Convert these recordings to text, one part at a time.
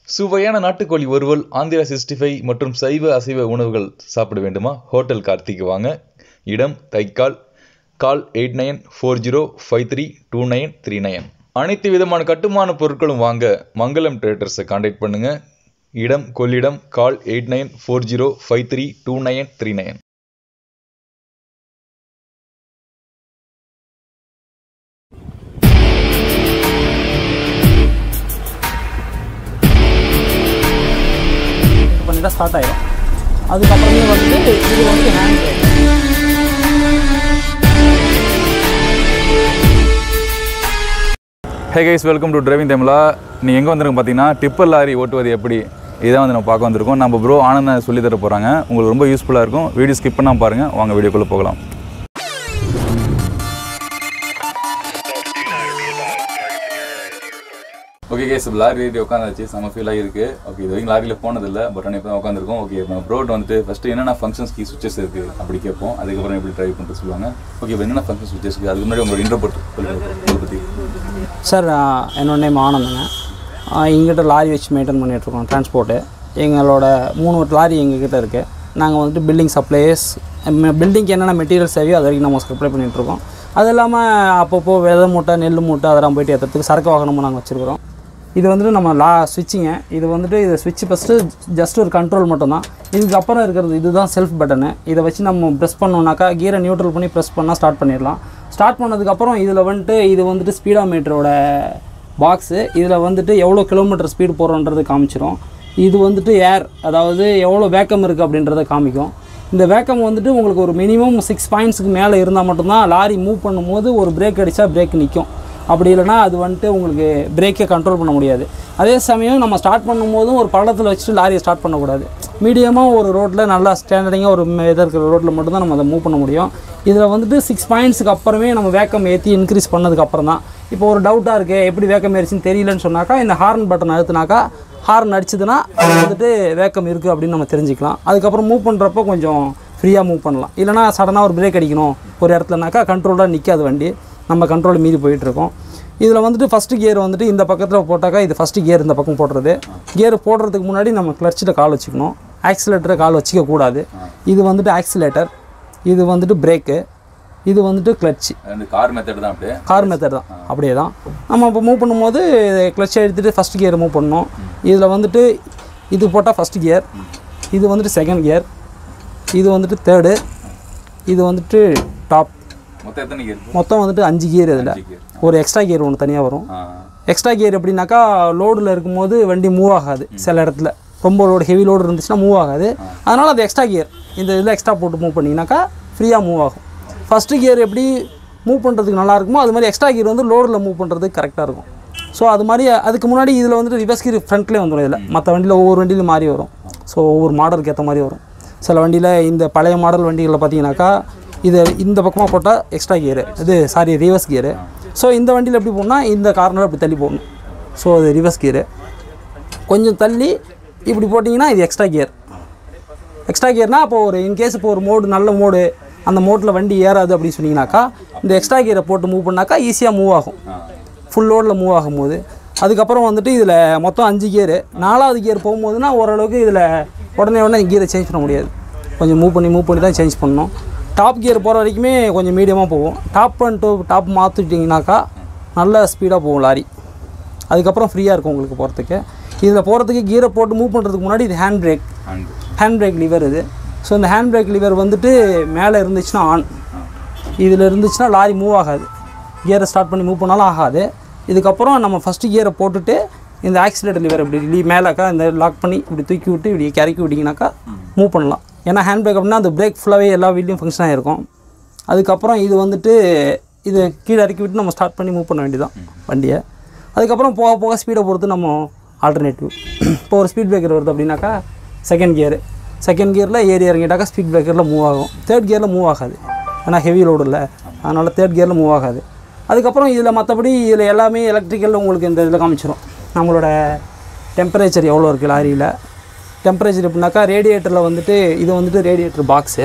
சுவையான நாட்டுக்கோழி வறுவல் ஆந்திரா சிக்ஸ்டி ஃபைவ் மற்றும் சைவ அசைவ உணவுகள் சாப்பிட வேண்டுமா ஹோட்டல் கார்த்திக் வாங்க இடம் Thaikkal call eight nine four zero five three two nine three nine அனைத்து விதமான கட்டுமான பொருட்களும் வாங்க மங்களம் ட்ரேடர்ஸை காண்டாக்ட் பண்ணுங்க இடம் Kollidam call eight nine four zero five three two nine three nine பண்ணிட்டா ஸ்டார்ட் ஆயிடும் அதுக்கப்புறமே வந்துட்டு இது வந்து hand brake hey guys welcome to driving Tamizha நீ எங்கே வந்திருக்கோம் பார்த்தீங்கன்னா டிப்பர் லாரி ஓட்டுவது எப்படி இதான் வந்து நம்ம பார்க்க வந்திருக்கோம் நம்ம ப்ரோ ஆனந்தன் சொல்லி தர போகிறாங்க உங்களுக்கு ரொம்ப யூஸ்ஃபுல்லாக இருக்கும் வீடியோ ஸ்கிப் பண்ணாமல் பாருங்கள் வாங்க வீடியோக்குள்ளே போகலாம் ஓகே கேஸ் லாரி ஏறி உட்காந்தாச்சு செம்ம ஃபீல் ஆகிருக்கு ஓகே இது வரைக்கும் லாரியில் போனதில்லை பட் ஆனால் இப்போ தான் உட்காந்துருக்கோம் ஓகே நம்ம ப்ரோட் வந்துட்டு ஃபஸ்ட்டு என்னென்ன ஃபங்க்ஷன்ஸ் கீ சுவிச்சஸ் இருக்குது அப்படி கேட்போம் அதுக்கப்புறம் எப்படி ட்ரைவ் பண்ணிட்டு சொல்லுவாங்க ஓகே இப்போ என்னென்ன ஃபங்க்ஷன் சுவிச்சஸ் இருக்குது அதுக்கு முன்னாடி உங்களோட இன்ட்ரோ போட்டு சொல்லுங்கள் உங்களை பற்றி சார் என்னோட நேம் ஆனந்தங்க எங்கிட்ட லாரி வச்சு மெயின்டைன் பண்ணிகிட்ருக்கோம் டிரான்ஸ்போர்ட்டு எங்களோட மூணு லாரி எங்ககிட்ட இருக்குது நாங்கள் வந்துட்டு பில்டிங் சப்ளைஸ் பில்டிங்க்கு என்னென்ன மெட்டீரியல்ஸ் தேவையோ அது வரைக்கும் நம்ம சப்ளை பண்ணிகிட்ருக்கோம் அது இல்லாமல் அப்பப்போ விதை மூட்டை நெல் மூட்டை அதெல்லாம் போயிட்டு ஏற்றுறதுக்கு சரக்கு வாகனமும் நாங்கள் வச்சுருக்கிறோம் இது வந்துட்டு நம்ம லா ஸ்விட்சிங்க இது வந்துட்டு இது ஸ்விட்ச் ஃபஸ்ட்டு ஜஸ்ட் ஒரு கண்ட்ரோல் மட்டும்தான் இதுக்கப்புறம் இருக்கிறது இதுதான் செல்ஃப் பட்டனு இதை வச்சு நம்ம ப்ரெஸ் பண்ணோம்னாக்கா கீரை நியூட்ரல் பண்ணி ப்ரெஸ் பண்ணால் ஸ்டார்ட் பண்ணிடலாம் ஸ்டார்ட் பண்ணதுக்கப்புறம் இதில் வந்துட்டு இது வந்துட்டு ஸ்பீடாமீட்டரோட பாக்ஸு இதில் வந்துட்டு எவ்வளோ கிலோமீட்டர் ஸ்பீடு போகிறோன்றது காமிச்சிரும் இது வந்துட்டு ஏர் அதாவது எவ்வளோ வேக்கம் இருக்குது அப்படின்றத காமிக்கும் இந்த வேக்கம் வந்துட்டு உங்களுக்கு ஒரு மினிமம் சிக்ஸ் பாயிண்ட்ஸுக்கு மேலே இருந்தால் மட்டும்தான் லாரி மூவ் பண்ணும்போது ஒரு பிரேக் அடித்தா பிரேக் நிற்கும் அப்படி இல்லைனா அது வந்துட்டு உங்களுக்கு பிரேக்கை கண்ட்ரோல் பண்ண முடியாது அதே சமயம் நம்ம ஸ்டார்ட் பண்ணும்போதும் ஒரு பள்ளத்தில் வச்சுட்டு லாரியை ஸ்டார்ட் பண்ணக்கூடாது மீடியமாக ஒரு ரோட்டில் நல்லா ஸ்டாண்டர்டிங்காக ஒரு இதாக இருக்கிற ரோட்டில் மட்டும்தான் நம்ம அதை மூவ் பண்ண முடியும் இதில் வந்துட்டு சிக்ஸ் பாயிண்ட்ஸுக்கு அப்புறமே நம்ம வேக்கம் ஏற்றி இன்க்ரீஸ் பண்ணதுக்கு அப்புறம் தான் இப்போ ஒரு டவுட்டாக இருக்குது எப்படி வேக்கம் ஏறிச்சுன்னு தெரியலன்னு சொன்னாக்கா இந்த ஹார்ன் பட்டன் அழுத்தினாக்கா ஹார்ன் அடிச்சதுன்னா அது வந்துட்டு வேக்கம் இருக்குது அப்படின்னு நம்ம தெரிஞ்சுக்கலாம் அதுக்கப்புறம் மூவ் பண்ணுறப்போ கொஞ்சம் ஃப்ரீயாக மூவ் பண்ணலாம் இல்லைனா சடனாக ஒரு பிரேக் அடிக்கணும் ஒரு இடத்துலனாக்கா கண்ட்ரோலாக நிற்காது வண்டி நம்ம கண்ட்ரோல் மீறி போயிட்டுருக்கோம் இதில் வந்துட்டு ஃபஸ்ட்டு கியர் வந்துட்டு இந்த பக்கத்தில் போட்டாக்கா இது ஃபஸ்ட்டு கியர் இந்த பக்கம் போடுறது கியர் போடுறதுக்கு முன்னாடி நம்ம கிளச்சில் கால் வச்சுக்கணும் ஆக்சிலேட்டரை கால் வச்சிக்க கூடாது இது வந்துட்டு ஆக்சிலேட்டர் இது வந்துட்டு பிரேக்கு இது வந்துட்டு கிளட்ச் அந்த கார் மெத்தட் தான் அப்படியே கார் மெத்தட் தான் அப்படியே தான் நம்ம இப்போ மூவ் பண்ணும்போது கிளச்சை எடுத்துகிட்டு ஃபஸ்ட் கியர் மூவ் பண்ணணும் இதில் வந்துட்டு இது போட்டால் ஃபஸ்ட் கியர் இது வந்துட்டு செகண்ட் கியர் இது வந்துட்டு தேர்டு இது வந்துட்டு டாப் மொத்தம் எத்தனை கியர் மொத்தம் வந்துட்டு அஞ்சு கியர் இதில் ஒரு எக்ஸ்ட்ரா கியர் ஒன்று தனியாக வரும் எக்ஸ்ட்ரா கியர் எப்படின்னாக்கா லோடில் இருக்கும்போது வண்டி மூவ் ஆகாது சில இடத்துல ரொம்ப லோடு ஹெவி லோடு இருந்துச்சுன்னா மூவ் ஆகாது அதனால் அது எக்ஸ்ட்ரா கியர் இந்த இதில் எக்ஸ்ட்ரா போட்டு மூவ் பண்ணிங்கனாக்கா ஃப்ரீயாக மூவ் ஆகும் ஃபஸ்ட்டு கியர் எப்படி மூவ் பண்ணுறதுக்கு நல்லா இருக்குமோ அது மாதிரி எக்ஸ்ட்ரா கியர் வந்து லோடில் மூவ் பண்ணுறதுக்கு கரெக்டாக இருக்கும் ஸோ அது மாதிரி அதுக்கு முன்னாடி இதில் வந்துட்டு ரிவர்ஸ் கியர் ஃப்ரண்ட்லேயே வந்துடும் இதில் மற்ற வண்டியில் ஒவ்வொரு வண்டியிலும் மாறி வரும் ஸோ ஒவ்வொரு மாடலுக்கு ஏற்ற மாதிரி வரும் சில வண்டியில் இந்த பழைய மாடல் வண்டிகளில் பார்த்தீங்கன்னாக்கா இது இந்த பக்கமாக போட்டால் எக்ஸ்ட்ரா கியரு இது சாரி ரிவர்ஸ் கியரு ஸோ இந்த வண்டியில் எப்படி போகணும்னா இந்த கார்னர் அப்படி தள்ளி போடணும் ஸோ அது ரிவர்ஸ் கியரு கொஞ்சம் தள்ளி இப்படி போட்டிங்கன்னா இது எக்ஸ்ட்ரா கியர் எக்ஸ்ட்ரா கியர்னால் அப்போ ஒரு இன்கேஸ் இப்போ ஒரு மோடு நல்ல மோடு அந்த மோட்டில் வண்டி ஏறாது அப்படின்னு சொன்னீங்கன்னாக்கா இந்த எக்ஸ்ட்ரா கியரை போட்டு மூவ் பண்ணாக்கா ஈஸியாக மூவ் ஆகும் ஃபுல் லோடில் மூவ் ஆகும்போது அதுக்கப்புறம் வந்துட்டு இதில் மொத்தம் அஞ்சு கியரு நாலாவது கியர் போகும்போதுனா ஓரளவுக்கு இதில் உடனே உடனே கியரை சேஞ்ச் பண்ண முடியாது கொஞ்சம் மூவ் பண்ணி மூவ் பண்ணி தான் சேஞ்ச் பண்ணணும் டாப் கியர் போகிற வரைக்குமே கொஞ்சம் மீடியமாக போகும் டாப் பண்ணிட்டு டாப் மாற்றிட்டிங்கனாக்கா நல்ல ஸ்பீடாக போகும் லாரி அதுக்கப்புறம் ஃப்ரீயாக இருக்கும் உங்களுக்கு போகிறதுக்கு இதில் போகிறதுக்கு கியரை போட்டு மூவ் பண்ணுறதுக்கு முன்னாடி இது hand brake hand brake lever இது ஸோ இந்த ஹேண்ட் பிரேக் லிவர் வந்துட்டு மேலே இருந்துச்சுன்னா ஆன் இதில் இருந்துச்சுன்னா லாரி மூவ் ஆகாது கியரை ஸ்டார்ட் பண்ணி மூவ் பண்ணாலும் ஆகாது இதுக்கப்புறம் நம்ம ஃபஸ்ட்டு கியரை போட்டுட்டு இந்த ஆக்சிலேட்டர் லிவர் இப்படி லீ மேலேக்கா இந்த லாக் பண்ணி இப்படி தூக்கி விட்டு இப்படி கிறக்கி விட்டிங்கனாக்கா மூவ் பண்ணலாம் ஏன்னா ஹேண்ட் பிரேக் அப்படின்னா அந்த பிரேக் ஃபுல்லாகவே எல்லா வீட்லேயும் ஃபங்க்ஷன் ஆகிருக்கும் அதுக்கப்புறம் இது வந்துட்டு இது கீழே இறக்கி விட்டு நம்ம ஸ்டார்ட் பண்ணி மூவ் பண்ண வேண்டியதான் வண்டியை அதுக்கப்புறம் போக போக ஸ்பீடை பொறுத்து நம்ம ஆல்டர்னேட்டிவ் இப்போ ஒரு ஸ்பீட் பிரேக்கர் வருது அப்படின்னாக்கா செகண்ட் கியரு செகண்ட் கியரில் ஏறி இறங்கிட்டாக்கா ஸ்பீட் பிரேக்கரில் மூவ் ஆகும் தேர்ட் கியரில் மூவ் ஆகாது ஏன்னா ஹெவி லோடு இல்லை அதனால் தேர்ட் கியரில் மூவ் ஆகாது அதுக்கப்புறம் இதில் மற்றபடி இதில் எல்லாமே எலக்ட்ரிக்கல் உங்களுக்கு இந்த இதில் காமிச்சிரும் நம்மளோட டெம்பரேச்சர் எவ்வளோ இருக்குது லாரியில் டெம்பரேச்சர் எப்படின்னாக்கா ரேடியேட்டரில் வந்துட்டு இது வந்துட்டு ரேடியேட்டர் பாக்ஸு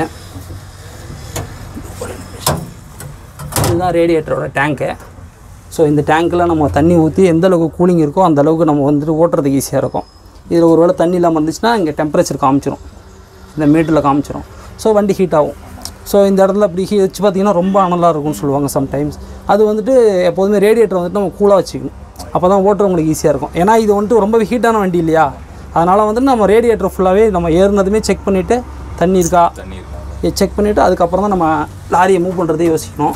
இதுதான் ரேடியேட்டரோட டேங்க்கு ஸோ இந்த டேங்க்கில் நம்ம தண்ணி ஊற்றி எந்த அளவுக்கு கூலிங் இருக்கோ அந்த அளவுக்கு நம்ம வந்துட்டு ஓட்டுறதுக்கு ஈஸியாக இருக்கும் இதில் ஒரு வேளை தண்ணி இல்லாமல் இருந்துச்சுன்னா இங்கே டெம்பரேச்சர் காமிச்சிரும் இந்த மீட்டரில் காமிச்சிரும் ஸோ வண்டி ஹீட் ஆகும் ஸோ இந்த இடத்துல அப்படி ஹீ வச்சு பார்த்தீங்கன்னா ரொம்ப அனலாக இருக்கும்னு சொல்லுவாங்க சம்டைம்ஸ் அது வந்துட்டு எப்போதுமே ரேடியேட்டர் வந்துட்டு நம்ம கூலாக வச்சுக்கணும் அப்போ தான் ஓட்டுறவங்களுக்கு ஈஸியாக இருக்கும் ஏன்னா இது வந்துட்டு ரொம்ப ஹீட்டான வண்டி இல்லையா அதனால் வந்துட்டு நம்ம ரேடியேட்டர் ஃபுல்லாகவே நம்ம ஏறுனதுமே செக் பண்ணிவிட்டு தண்ணி இருக்கா தண்ணி இருக்காங்க செக் பண்ணிவிட்டு அதுக்கப்புறம் தான் நம்ம லாரியை மூவ் பண்ணுறதே யோசிக்கணும்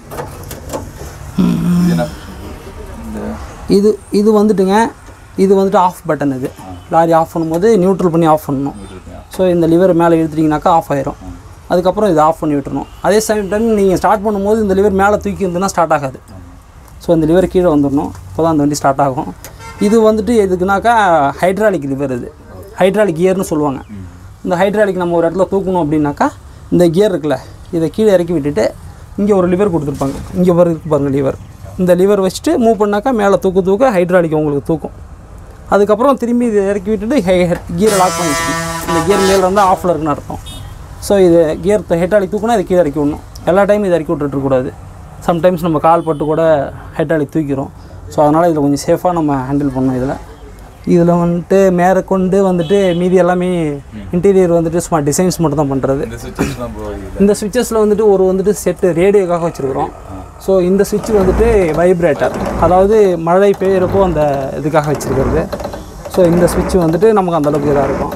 இது என்ன இந்த இது இது வந்துட்டுங்க இது வந்துட்டு ஆஃப் பட்டன் இது லாரி ஆஃப் பண்ணும்போது நியூட்ரல் பண்ணி ஆஃப் பண்ணணும் இருக்கீங்க ஸோ இந்த லிவர் மேலே இழுத்துட்டிங்கனாக்கா ஆஃப் ஆயிரும் அதுக்கப்புறம் இதை ஆஃப் பண்ணி விட்டுறணும் அதே சமயம் டைம் நீங்கள் ஸ்டார்ட் பண்ணும்போது இந்த லிவர் மேலே தூக்கி இருந்ததுன்னா ஸ்டார்ட் ஆகாது ஸோ இந்த லிவர் கீழே வந்துடணும் அப்போ தான் அந்த வண்டி ஸ்டார்ட் ஆகும் இது வந்துட்டு எதுக்குனாக்கா ஹைட்ராலிக் லிவர் இது ஹைட்ராலிக் கியர்னு சொல்லுவாங்க இந்த ஹைட்ராலிக் நம்ம ஒரு இடத்துல தூக்கணும் அப்படின்னாக்கா இந்த கியர் இருக்குல்ல இதை கீழே இறக்கி விட்டுட்டு இங்கே ஒரு லிவர் கொடுத்துருப்பாங்க இங்கே ஒரு இருக்கு பாருங்க லிவர் இந்த லிவர் வச்சுட்டு மூவ் பண்ணாக்கா மேலே தூக்க தூக்க ஹைட்ராலிக் உங்களுக்கு தூக்கும் அதுக்கப்புறம் திரும்பி இதை இறக்கி விட்டுட்டு கியரை லாக் பண்ணி வச்சுக்கணும் இந்த கியர் மேலே இருந்தால் ஆஃபில் இருக்குன்னு அர்த்தம் ஸோ இது கியர் ஹைட்ராலிக் தூக்கினா இது கீழே இறக்கி விடணும் எல்லா டைமும் இதை இறக்கி விட்டுட்டுருக்கூடாது சம்டைம்ஸ் நம்ம கால் பட்டு கூட ஹைட்ராலிக் தூக்கிறோம் ஸோ அதனால் இதில் கொஞ்சம் சேஃபாக நம்ம ஹேண்டில் பண்ணணும் இதில் இதில் வந்துட்டு மேற்கொண்டு வந்துட்டு மீதி எல்லாமே இன்டீரியர் வந்துட்டு சும்மா டிசைன்ஸ் மட்டும் தான் பண்ணுறது இந்த சுவிட்சஸ்லாம் ப்ரோ இது இந்த சுவிட்சஸில் வந்துட்டு ஒரு வந்துட்டு செட்டு ரேடியோக்காக வச்சுருக்குறோம் ஸோ இந்த சுவிட்ச் வந்துட்டு வைப்ரேட்டர் அதாவது மழை பெய்யறப்போ அந்த இதுக்காக வச்சுருக்கிறது ஸோ இந்த சுவிட்ச் வந்துட்டு நமக்கு அந்தளவுக்கு இதாக இருக்கும்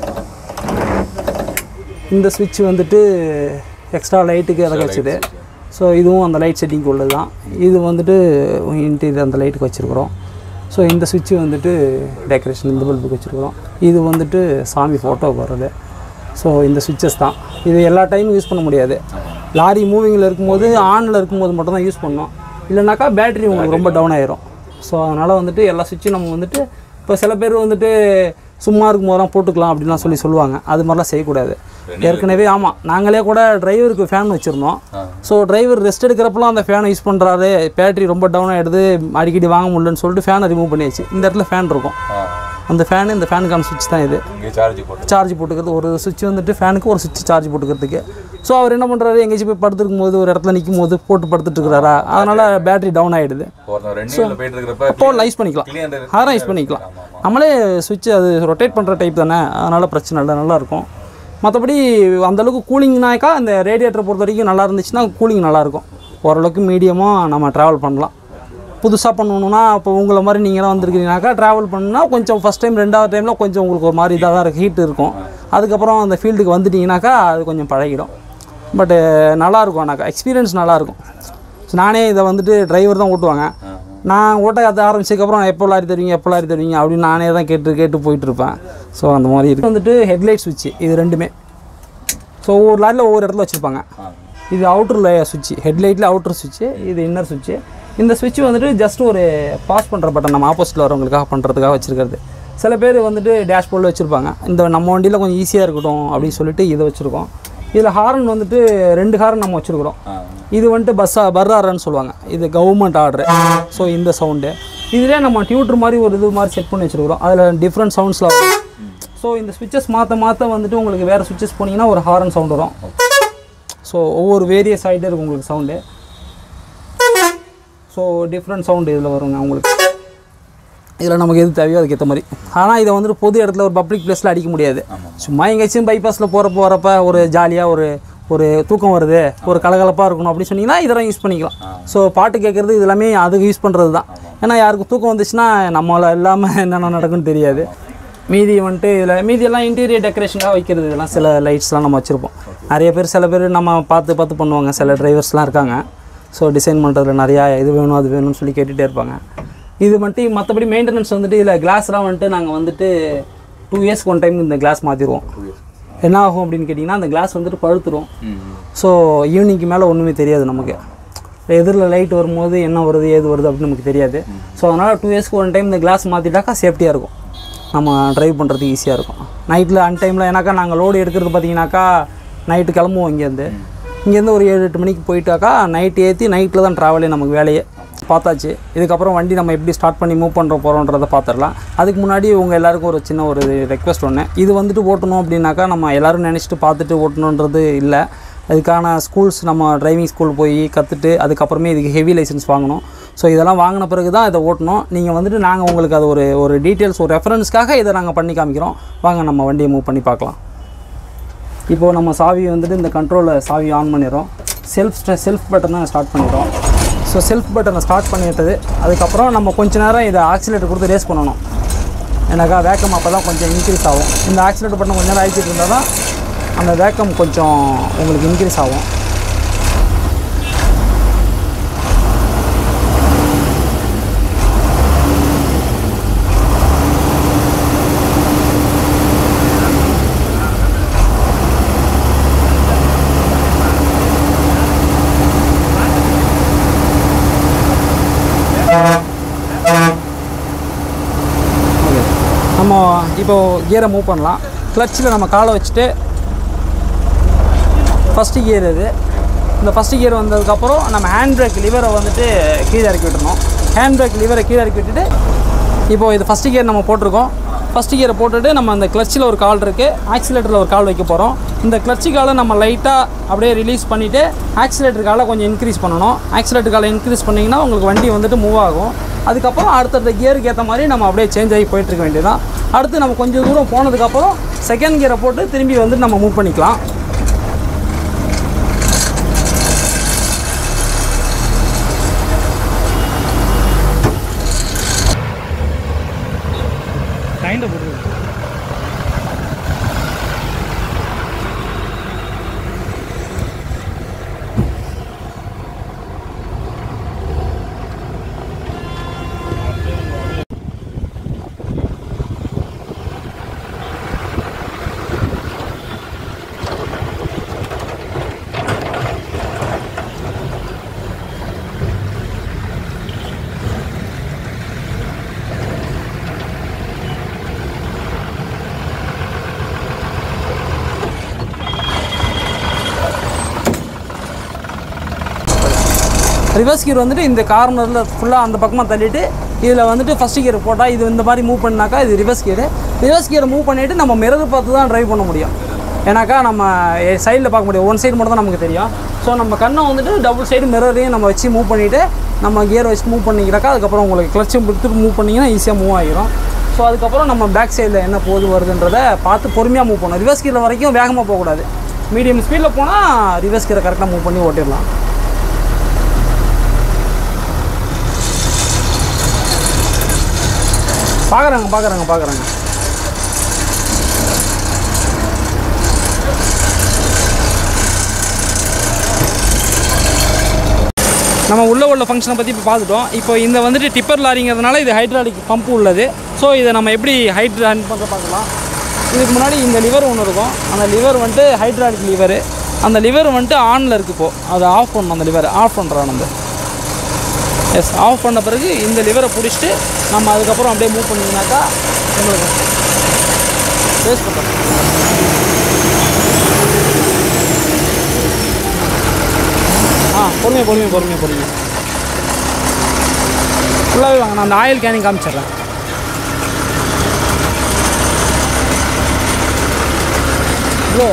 இந்த சுவிட்ச் வந்துட்டு எக்ஸ்ட்ரா லைட்டுக்கு அதை வச்சுது ஸோ இதுவும் அந்த லைட் செட்டிங்க்கு உள்ளது தான் இது வந்துட்டு இன்டீரியர் அந்த லைட்டுக்கு வச்சுருக்குறோம் ஸோ இந்த சுவிட்ச் வந்துட்டு டெக்கரேஷன் இந்த பல்புக்கு வச்சுருக்குறோம் இது வந்துட்டு சாமி ஃபோட்டோவுக்கு வர்றது ஸோ இந்த சுவிட்சஸ் தான் இது எல்லா டைமும் யூஸ் பண்ண முடியாது லாரி மூவிங்கில் இருக்கும்போது ஆனில் இருக்கும்போது மட்டும் தான் யூஸ் பண்ணோம் இல்லைனாக்கா பேட்டரி உங்களுக்கு ரொம்ப டவுன் ஆயிரும் ஸோ அதனால் வந்துட்டு எல்லா சுவிட்சும் நம்ம வந்துட்டு இப்போ சில பேர் வந்துட்டு சும்மா இருக்கும் போதெல்லாம் போட்டுக்கலாம் அப்படின்லாம் சொல்லி சொல்லுவாங்க அது மாதிரிலாம் செய்யக்கூடாது ஏற்கனவே ஆமாம் நாங்களே கூட டிரைவருக்கு ஃபேன் வச்சுருந்தோம் ஸோ டிரைவர் ரெஸ்ட் எடுக்கிறப்பலாம் அந்த ஃபேனை யூஸ் பண்ணுறாரு பேட்டரி ரொம்ப டவுன் ஆகிடுது அடிக்கடி வாங்க முடியலன்னு சொல்லிட்டு ஃபேனை ரிமூவ் பண்ணியாச்சு இந்த இடத்துல ஃபேன் இருக்கும் ஆ அந்த ஃபேனு இந்த ஃபேனுக்கான சுவிட்ச் தான் இது இங்கே சார்ஜ் போட்டு சார்ஜ் போட்டுக்கிறது ஒரு சுவிட்ச் வந்துட்டு ஃபேனுக்கு ஒரு சுவிட்ச் சார்ஜ் போட்டுக்கிறதுக்கு ஸோ அவர் என்ன பண்ணுறாரு எங்கேயாச்சும் போய் படுத்துருக்கும் போது ஒரு இடத்துல நிற்கும் போது போட்டு படுத்துட்டு இருக்கிறாரா அதனால் பேட்டரி டவுன் ஆகிடுது ஒருத்தன் ரெண்டு வீல்ல போயிட்டு இருக்கிறப்ப அப்போ யூஸ் பண்ணிக்கலாம் கிளியர் அதெல்லாம் யூஸ் பண்ணிக்கலாம் நம்மளே சுவிட்ச் அது ரொட்டேட் பண்ணுற டைப் தானே அதனால் பிரச்சனை இல்லை நல்லாயிருக்கும் மற்றபடி அந்தளவுக்கு கூலிங்னாக்கா அந்த ரேடியேட்டரை பொறுத்த வரைக்கும் நல்லா இருந்துச்சுன்னா கூலிங் நல்லாயிருக்கும் ஓரளவுக்கு மீடியமாக நம்ம ட்ராவல் பண்ணலாம் புதுசாக பண்ணணுன்னா இப்போ உங்களை மாதிரி நீங்களாம் வந்திருக்கிறீங்கனாக்கா ட்ராவல் பண்ணுனா கொஞ்சம் ஃபஸ்ட் டைம் ரெண்டாவது டைமில் கொஞ்சம் உங்களுக்கு ஒரு மாதிரி இதாக தான் இருக்குது ஹீட் இருக்கும் அதுக்கப்புறம் அந்த ஃபீல்டுக்கு வந்துட்டிங்கனாக்கா அது கொஞ்சம் பழகிடும் பட்டு நல்லாயிருக்கும் ஆனாக்கா எக்ஸ்பீரியன்ஸ் நல்லாயிருக்கும் நானே இதை வந்துட்டு டிரைவர் தான் ஓட்டுவாங்க நான் ஓட்ட கற்று ஆரம்பிச்சதுக்கப்புறம் எப்போ லாரி தருவீங்க எப்போ லாரி தருவீங்க அப்படின்னு நானே தான் கேட்டு கேட்டு போயிட்டு இருப்பேன் ஸோ அந்த மாதிரி இருக்கு வந்துட்டு ஹெட்லைட் சுவிட்ச் இது ரெண்டுமே ஸோ ஒவ்வொரு லாரியில் ஒவ்வொரு இடத்துல வச்சுருப்பாங்க இது அவுட்டரில் சுவிட்ச் ஹெட்லைட்டில் அவுட்டர் சுவிட்ச் இது இன்னர் சுவிட்ச் இந்த சுவிட்ச் வந்துட்டு ஜஸ்ட் ஒரு பாஸ் பண்ணுற பட்டன் நம்ம ஆப்போசிட்டில் வரவங்களுக்காக பண்ணுறதுக்காக வச்சுருக்கிறது சில பேர் வந்துட்டு டேஷ்போர்டில் வச்சுருப்பாங்க இந்த நம்ம வண்டியில் கொஞ்சம் ஈஸியாக இருக்கட்டும் அப்படின்னு சொல்லிட்டு இதை வச்சுருக்கோம் இதில் ஹாரன் வந்துட்டு ரெண்டு ஹாரன் நம்ம வச்சுருக்குறோம் இது வந்துட்டு பஸ்ஸா பர்ராரன்னு சொல்லுவாங்க இது கவர்மெண்ட் ஆர்டர் ஸோ இந்த சவுண்டு இதுலேயே நம்ம டியூட்டர் மாதிரி ஒரு இது மாதிரி செட் பண்ணி வச்சுருக்குறோம் அதில் டிஃப்ரெண்ட் சவுண்ட்ஸில் வரும் ஸோ இந்த சுவிட்சஸ் மாற்ற மாற்ற வந்துட்டு உங்களுக்கு வேறு சுவிட்சஸ் போனீங்கன்னா ஒரு ஹாரன் சவுண்ட் வரும் ஸோ ஒவ்வொரு வேரியஸ் ஆகிட்டே இருக்கும் உங்களுக்கு சவுண்டு ஸோ டிஃப்ரெண்ட் சவுண்டு இதில் வருங்க உங்களுக்கு இதில் நமக்கு எது தேவையோ அதுக்கேற்ற மாதிரி ஆனால் இதை வந்துட்டு பொது இடத்துல ஒரு பப்ளிக் பிளேஸில் அடிக்க முடியாது சும்மா எங்கேயாச்சும் பைபாஸில் போகிறப்ப வரப்ப ஒரு ஜாலியாக ஒரு ஒரு தூக்கம் வருது ஒரு கலகலப்பாக இருக்கணும் அப்படின்னு சொன்னீங்கன்னா இதெல்லாம் யூஸ் பண்ணிக்கலாம் ஸோ பாட்டு கேட்குறது இது எல்லாமே அதுக்கு யூஸ் பண்ணுறது தான் ஏன்னா யாருக்கு தூக்கம் வந்துச்சுன்னா நம்மள இல்லாமல் என்னென்ன நடக்குன்னு தெரியாது மீதி வந்துட்டு இதில் மீதி எல்லாம் இன்டீரியர் டெக்கரேஷனாக வைக்கிறது இதெல்லாம் சில லைட்ஸ்லாம் நம்ம வச்சுருப்போம் நிறைய பேர் சில பேர் நம்ம பார்த்து பார்த்து பண்ணுவாங்க சில டிரைவர்ஸ்லாம் இருக்காங்க ஸோ டிசைன் பண்ணுறதுல நிறையா இது வேணும் அது வேணும்னு சொல்லி கேட்டுகிட்டே இருப்பாங்க இது மட்டும் மற்றபடி மெயின்டெனன்ஸ் வந்துட்டு இதில் கிளாஸ்லாம் வந்துட்டு நாங்கள் வந்துட்டு டூ இயர்ஸ்க்கு ஒன் டைம் இந்த கிளாஸ் மாற்றிடுவோம் என்ன ஆகும் அப்படின்னு கேட்டிங்கன்னா அந்த கிளாஸ் வந்துட்டு பழுத்துரும் ஸோ ஈவினிங்க்கு மேலே ஒன்றுமே தெரியாது நமக்கு எதிரில் லைட் வரும்போது என்ன வருது ஏது வருது அப்படின்னு நமக்கு தெரியாது ஸோ அதனால் டூ இயர்ஸ்க்கு ஒன் டைம் இந்த கிளாஸ் மாற்றிட்டாக்கா சேஃப்டியாக இருக்கும் நம்ம ட்ரைவ் பண்ணுறதுக்கு ஈஸியாக இருக்கும் நைட்டில் அன் டைமில் ஏன்னாக்கா நாங்கள் லோடு எடுக்கிறது பார்த்தீங்கன்னாக்கா நைட்டு கிளம்புவோம் இங்கேருந்து இங்கேருந்து ஒரு ஏழு எட்டு மணிக்கு போயிட்டாக்கா நைட் ஏற்றி நைட்டில் தான் ட்ராவலே நமக்கு வேலையே பார்த்தாச்சு இதுக்கப்புறம் வண்டி நம்ம எப்படி ஸ்டார்ட் பண்ணி மூவ் பண்ணுற போகிறோன்றதை பார்த்துடலாம் அதுக்கு முன்னாடி உங்கள் எல்லாருக்கும் ஒரு சின்ன ஒரு ரெக்வஸ்ட் ஒன்று இது வந்துட்டு ஓட்டணும் அப்படின்னாக்கா நம்ம எல்லோரும் நினச்சிட்டு பார்த்துட்டு ஓட்டணுன்றது இல்லை அதுக்கான ஸ்கூல்ஸ் நம்ம டிரைவிங் ஸ்கூல் போய் கற்றுட்டு அதுக்கப்புறமே இதுக்கு ஹெவி லைசன்ஸ் வாங்கணும் ஸோ இதெல்லாம் வாங்கின பிறகு தான் இதை ஓட்டணும் நீங்கள் வந்துட்டு நாங்கள் உங்களுக்கு அது ஒரு ஒரு டீட்டெயில்ஸ் ஒரு ரெஃபரன்ஸ்க்காக இதை நாங்கள் பண்ணி காமிக்கிறோம் வாங்க நம்ம வண்டியை மூவ் பண்ணி பார்க்கலாம் இப்போது நம்ம சாவி வந்துட்டு இந்த கண்ட்ரோலில் சாவி ஆன் பண்ணிடுறோம் செல்ஃப் செல்ஃப் பட்டனை ஸ்டார்ட் பண்ணிடுறோம் ஸோ செல்ஃப் பட்டனை ஸ்டார்ட் பண்ணிட்டது அதுக்கப்புறம் நம்ம கொஞ்ச நேரம் இதை ஆக்சிலேட்டர் கொடுத்து ரேஸ் பண்ணணும் எனக்கா வேக்கம் அப்போ தான் கொஞ்சம் இன்க்ரீஸ் ஆகும் இந்த ஆக்சிலேட்டர் பட்டன் கொஞ்ச நேரம் அழிச்சிட்டு இருந்தால் தான் அந்த வேக்கம் கொஞ்சம் உங்களுக்கு இன்க்ரீஸ் ஆகும் ஓகே நம்ம இப்போ கியரை மூவ் பண்ணலாம் கிளச்சில் நம்ம காலை வச்சுட்டு ஃபஸ்ட்டு கியர் இது இந்த ஃபஸ்ட்டு கியர் வந்ததுக்கப்புறம் நம்ம ஹேண்ட் பிரேக் லிவரை வந்துட்டு கீழே இறக்கி விட்டுறணும் ஹேண்ட் பிரேக் லிவரை கீழே இறக்கி விட்டுட்டு இப்போ இது ஃபஸ்ட்டு கியர் நம்ம போட்டிருக்கோம் ஃபஸ்ட்டு கியரை போட்டுட்டு நம்ம அந்த கிளச்சில் ஒரு கால் இருக்குது ஆக்சிலேட்டரில் ஒரு கால் வைக்க போகிறோம் இந்த கிளச்சி காலை நம்ம லைட்டாக அப்படியே ரிலீஸ் பண்ணிவிட்டு ஆக்சிலேட்டர் காலை கொஞ்சம் இன்க்ரீஸ் பண்ணணும் ஆக்சிலேட்டர் காலை இன்க்ரீஸ் பண்ணிங்கன்னா உங்களுக்கு வண்டி வந்துட்டு மூவ் ஆகும் அதுக்கப்புறம் அடுத்தடுத்த கியருக்கு ஏற்ற மாதிரி நம்ம அப்படியே சேஞ்ச் ஆகி போயிட்டுருக்க வேண்டியதான் அடுத்து நம்ம கொஞ்சம் தூரம் போனதுக்கப்புறம் செகண்ட் கியரை போட்டு திரும்பி வந்து நம்ம மூவ் பண்ணிக்கலாம் கைண்டை போட்டு ரிவர்ஸ் கியர் வந்துட்டு இந்த கார்னரில் ஃபுல்லாக அந்த பக்கமாக தள்ளிட்டு இதில் வந்துட்டு ஃபஸ்ட் கியர் போட்டால் இது இந்த மாதிரி மூவ் பண்ணாக்கா இது ரிவர்ஸ் கியர் ரிவர்ஸ் கியரை மூவ் பண்ணிவிட்டு நம்ம மிரர் பார்த்து தான் ட்ரைவ் பண்ண முடியும் ஏன்னாக்கா நம்ம சைடில் பார்க்க முடியும் ஒன் சைடு மட்டும் தான் நமக்கு தெரியும் ஸோ நம்ம கண்ணை வந்துட்டு டபுள் சைடு மிரரையும் நம்ம வச்சு மூவ் பண்ணிவிட்டு நம்ம கியர் வச்சு மூவ் பண்ணிக்கிறாக்கா அதுக்கப்புறம் உங்களுக்கு கிளச்சும் கொடுத்துட்டு மூவ் பண்ணிங்கன்னா ஈஸியாக மூவ் ஆகிரும் ஸோ அதுக்கப்புறம் நம்ம பேக் சைடில் என்ன போகுது வருதுன்றதை பார்த்து பொறுமையாக மூவ் பண்ணணும் ரிவர்ஸ் கீரில் வரைக்கும் வேகமாக போகக்கூடாது மீடியம் ஸ்பீடில் போனால் ரிவர்ஸ் கீரை கரெக்டாக மூவ் பண்ணி ஓட்டிடலாம் பார்க்குறாங்க பார்க்குறாங்க பார்க்குறாங்க நம்ம உள்ள உள்ள ஃபங்க்ஷனை பற்றி இப்போ பார்த்துட்டோம் இப்போ இந்த வந்துட்டு டிப்பர் லாரிங்கிறதுனால இது ஹைட்ராலிக் பம்ப் உள்ளது ஸோ இதை நம்ம எப்படி ஹைட் ரன் பண்ணுற பார்க்கலாம் இதுக்கு முன்னாடி இந்த லிவர் ஒன்று இருக்கும் அந்த லிவர் வந்துட்டு ஹைட்ராலிக் லிவர் அந்த லிவர் வந்துட்டு ஆனில் இருக்குது இப்போது அதை ஆஃப் பண்ணணும் அந்த லிவர் ஆஃப் பண்ணுறான் நம்ம எஸ் ஆஃப் பண்ண பிறகு இந்த லிவரை பிடிச்சிட்டு நம்ம அதுக்கப்புறம் அப்படியே மூவ் பண்ணிங்கனாக்கா உங்களுக்கு பேஸ் பண்ணுறோம் ஆ பொறுமையாக பொறுமையாக பொறுமையாக பொறுமையாக ஃபுல்லாகவே வாங்க நான் அந்த ஆயில் கேனிங் காமிச்சிடுறேன் ப்ரோ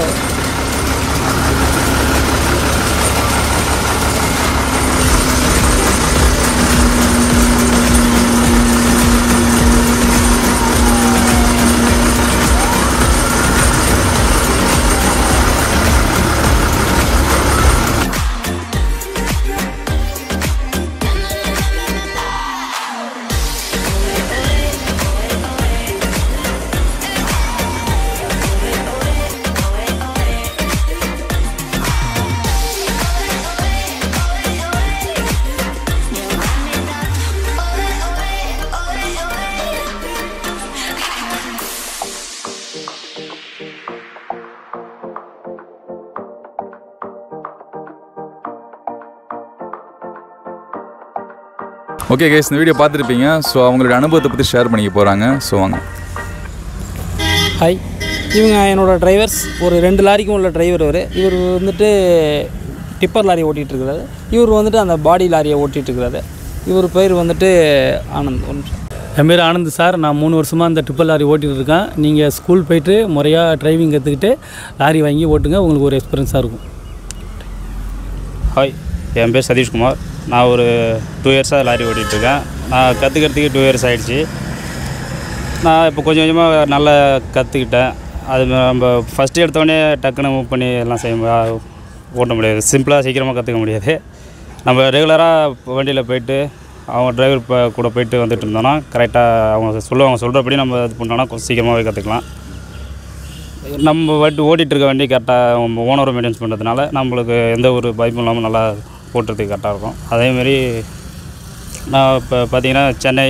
ஓகே கேஸ் இந்த வீடியோ பார்த்துருப்பீங்க ஸோ அவங்களோட அனுபவத்தை பற்றி ஷேர் பண்ணிக்க போகிறாங்க ஸோ வாங்க ஹாய் இவங்க என்னோடய டிரைவர்ஸ் ஒரு ரெண்டு லாரிக்கும் உள்ள டிரைவர் இவர் இவர் வந்துட்டு டிப்பர் லாரி ஓட்டிகிட்டு இருக்கிறாரு இவர் வந்துட்டு அந்த பாடி லாரியை ஓட்டிகிட்டு இருக்கிறாரு இவர் பேர் வந்துட்டு ஆனந்த் ஒரு நிமிஷம் என் பேர் ஆனந்த் சார் நான் மூணு வருஷமாக இந்த ட்ரிப்பல் லாரி ஓட்டிகிட்டு இருக்கேன் நீங்கள் ஸ்கூல் போயிட்டு முறையாக டிரைவிங் கற்றுக்கிட்டு லாரி வாங்கி ஓட்டுங்க உங்களுக்கு ஒரு எக்ஸ்பீரியன்ஸாக இருக்கும் ஹாய் என் பேர் சதீஷ்குமார் நான் ஒரு டூ இயர்ஸாக லாரி ஓட்டிகிட்ருக்கேன் நான் கற்றுக்கிறதுக்கு டூ இயர்ஸ் ஆகிடுச்சி நான் இப்போ கொஞ்சம் கொஞ்சமாக நல்லா கற்றுக்கிட்டேன் அது நம்ம ஃபஸ்ட்டு எடுத்தோடனே டக்குன்னு மூவ் பண்ணி எல்லாம் செய்ய மு- ஓட்ட முடியாது சிம்பிளாக சீக்கிரமாக கற்றுக்க முடியாது நம்ம ரெகுலராக வண்டியில் போயிட்டு அவங்க டிரைவர் இப்போ கூட போயிட்டு வந்துட்டு இருந்தோன்னா கரெக்டாக அவங்க சொல்லுவாங்க சொல்கிறபடி நம்ம இது பண்ணோன்னா கொஞ்சம் சீக்கிரமாகவே கற்றுக்கலாம் நம்ம வண்டி ஓட்டிகிட்டு இருக்க வண்டி கரெக்டாக நம்ம ஓனரும் மெயின்டைன்ஸ் பண்ணுறதுனால நம்மளுக்கு எந்த ஒரு பயமும் இல்லாமல் நல்லா ஓட்டுறதுக்கு கரெக்டாக இருக்கும் அதேமாரி நான் இப்போ பார்த்தீங்கன்னா சென்னை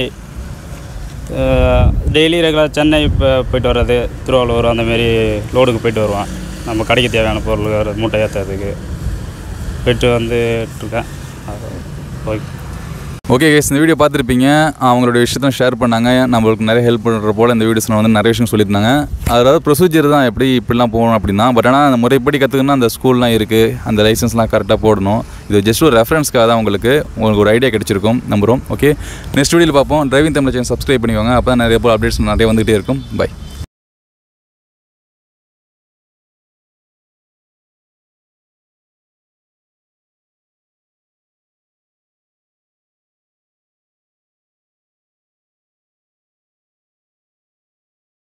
டெய்லி ரெகுலர் சென்னை இப்போ போயிட்டு வர்றது திருவாரூர் அந்தமாரி லோடுக்கு போயிட்டு வருவேன் நம்ம கடைக்கு தேவையான பொருள் வேறு மூட்டை ஏற்றுறதுக்கு போயிட்டு வந்துட்டுருக்கேன் ஓகே ஓகே கேஸ் இந்த வீடியோ பார்த்துருப்பீங்க அவங்களோட விஷயத்த ஷேர் பண்ணாங்க நம்மளுக்கு நிறைய ஹெல்ப் பண்ணுற போல் இந்த வீடியோஸில் வந்து நிறைய விஷயம் சொல்லியிருந்தாங்க அதாவது ப்ரொசீஜர் தான் எப்படி இப்படிலாம் போகணும் அப்படின்னா பட் ஆனால் அந்த முறைப்படி கற்றுக்கணும்னா அந்த ஸ்கூல்லாம் இருக்குது அந்த லைசன்ஸ்லாம் கரெக்டாக போடணும் இது ஜஸ்ட் ஒரு ரெஃபரன்ஸ்க்காக தான் உங்களுக்கு உங்களுக்கு ஒரு ஐடியா கிடைச்சிருக்கும் நம்புகிறோம் ஓகே நெக்ஸ்ட் வீடியோவில் பார்ப்போம் டிரைவிங் தமிழ் சேனல் சப்ஸ்கிரைப் பண்ணிக்கோங்க அப்போ தான் நிறைய போல் அப்டேட்ஸ் நிறைய வந்துகிட்டே இருக்கும் பை